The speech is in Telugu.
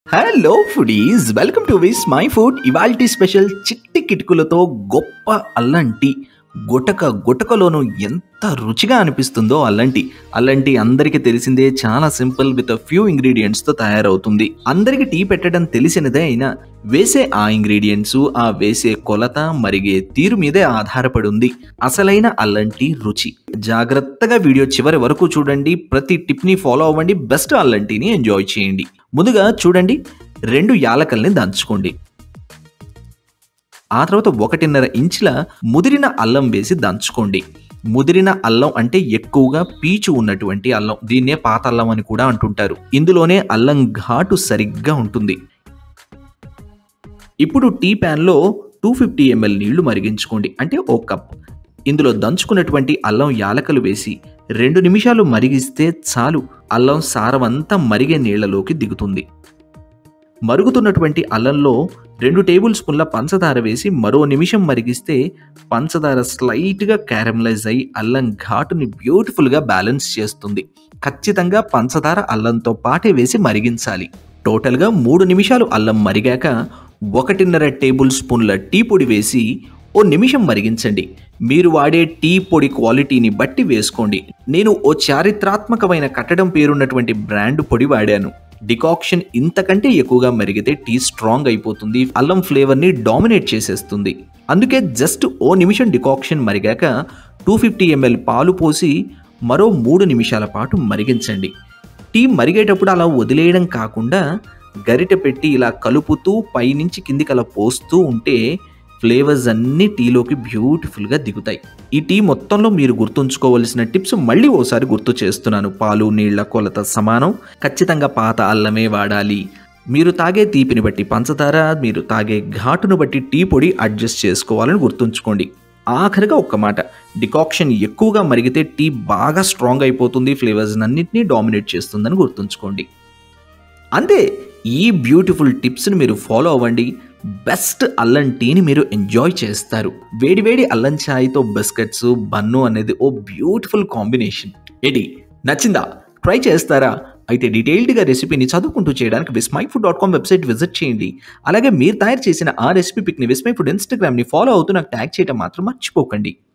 hello foodies welcome to Vismai food ఇవాల్టి స్పెషల్ చిట్టి కిటుకులతో గొప్ప అల్లంటి గుటక గుటకలోను ఎంత రుచిగా అనిపిస్తుందో అల్లంటి అల్లంటి అందరికీ తెలిసిందే చాలా సింపుల్ విత్ ఫ్యూ ఇంగ్రీడియంట్స్ తో తయారవుతుంది అందరికి టీ పెట్టడం తెలిసినదే అయినా వేసే ఆ ఇంగ్రీడియంట్స్ ఆ వేసే కొలత మరిగే తీరు మీదే ఆధారపడి ఉంది అసలైన అల్లంటి రుచి జాగ్రత్తగా వీడియో చివరి వరకు చూడండి ప్రతి టిప్ ని ఫాలో అవ్వండి బెస్ట్ అల్లంటిని ఎంజాయ్ చేయండి ముందుగా చూడండి రెండు యాలకల్ని దంచుకోండి ఆ తర్వాత ఒకటిన్నర ఇంచుల ముదిరిన అల్లం వేసి దంచుకోండి ముదిరిన అల్లం అంటే ఎక్కువగా పీచు ఉన్నటువంటి అల్లం దీన్నే పాత అల్లం అని కూడా అంటుంటారు ఇందులోనే అల్లం ఘాటు సరిగ్గా ఉంటుంది ఇప్పుడు టీ ప్యాన్లో టూ ఫిఫ్టీ ఎంఎల్ నీళ్లు మరిగించుకోండి అంటే ఓ కప్ ఇందులో దంచుకున్నటువంటి అల్లం యాలకలు వేసి రెండు నిమిషాలు మరిగిస్తే చాలు అల్లం సారమంతా మరిగే నీళ్లలోకి దిగుతుంది మరుగుతున్నటువంటి అల్లంలో రెండు టేబుల్ స్పూన్ల పంచదార వేసి మరో నిమిషం మరిగిస్తే పంచదార స్లైట్గా క్యారమలైజ్ అయి అల్లం ఘాటుని బ్యూటిఫుల్గా బ్యాలెన్స్ చేస్తుంది ఖచ్చితంగా పంచదార అల్లంతో పాటే వేసి మరిగించాలి టోటల్గా మూడు నిమిషాలు అల్లం మరిగాక ఒకటిన్నర టేబుల్ స్పూన్ల టీ పొడి వేసి ఓ నిమిషం మరిగించండి మీరు వాడే టీ పొడి క్వాలిటీని బట్టి వేసుకోండి నేను ఓ చారిత్రాత్మకమైన కట్టడం పేరున్నటువంటి బ్రాండ్ పొడి వాడాను డికాక్షన్ ఇంతకంటే ఎక్కువగా మరిగితే టీ స్ట్రాంగ్ అయిపోతుంది అల్లం ఫ్లేవర్ని డామినేట్ చేసేస్తుంది అందుకే జస్ట్ ఓ నిమిషం డికాక్షన్ మరిగాక టూ ఫిఫ్టీ ఎంఎల్ పాలు పోసి మరో మూడు నిమిషాల పాటు మరిగించండి టీ మరిగేటప్పుడు అలా వదిలేయడం కాకుండా గరిటె పెట్టి ఇలా కలుపుతూ పైనుంచి కిందికి అలా పోస్తూ ఉంటే ఫ్లేవర్స్ అన్నీ టీలోకి బ్యూటిఫుల్గా దిగుతాయి ఈ టీ మొత్తంలో మీరు గుర్తుంచుకోవలసిన టిప్స్ మళ్ళీ ఓసారి గుర్తు చేస్తున్నాను పాలు నీళ్ల కొలత సమానం ఖచ్చితంగా పాత అల్లమే వాడాలి మీరు తాగే తీపిని బట్టి పంచదార మీరు తాగే ఘాటును బట్టి టీ పొడి అడ్జస్ట్ చేసుకోవాలని గుర్తుంచుకోండి ఆఖరిగా ఒక్క మాట డికాక్షన్ ఎక్కువగా మరిగితే టీ బాగా స్ట్రాంగ్ అయిపోతుంది ఫ్లేవర్స్ అన్నింటినీ డామినేట్ చేస్తుందని గుర్తుంచుకోండి అంతే ఈ బ్యూటిఫుల్ టిప్స్ని మీరు ఫాలో అవ్వండి బెస్ట్ అల్లం టీని మీరు ఎంజాయ్ చేస్తారు వేడివేడి అల్లం ఛాయ్తో బిస్కెట్స్ బన్ను అనేది ఓ బ్యూటిఫుల్ కాంబినేషన్ ఏంటి నచ్చిందా ట్రై చేస్తారా అయితే డీటెయిల్డ్గా రెసిపీని చదువుకుంటూ చేయడానికి Vismai food dot com website visit చేయండి అలాగే మీరు తయారు చేసిన ఆ రెసిపీ పిక్ని విస్మై ఫుడ్ ఇన్స్టాగ్రామ్ని ఫాలో అవుతూ నాకు ట్యాగ్ చేయడం మాత్రం మర్చిపోకండి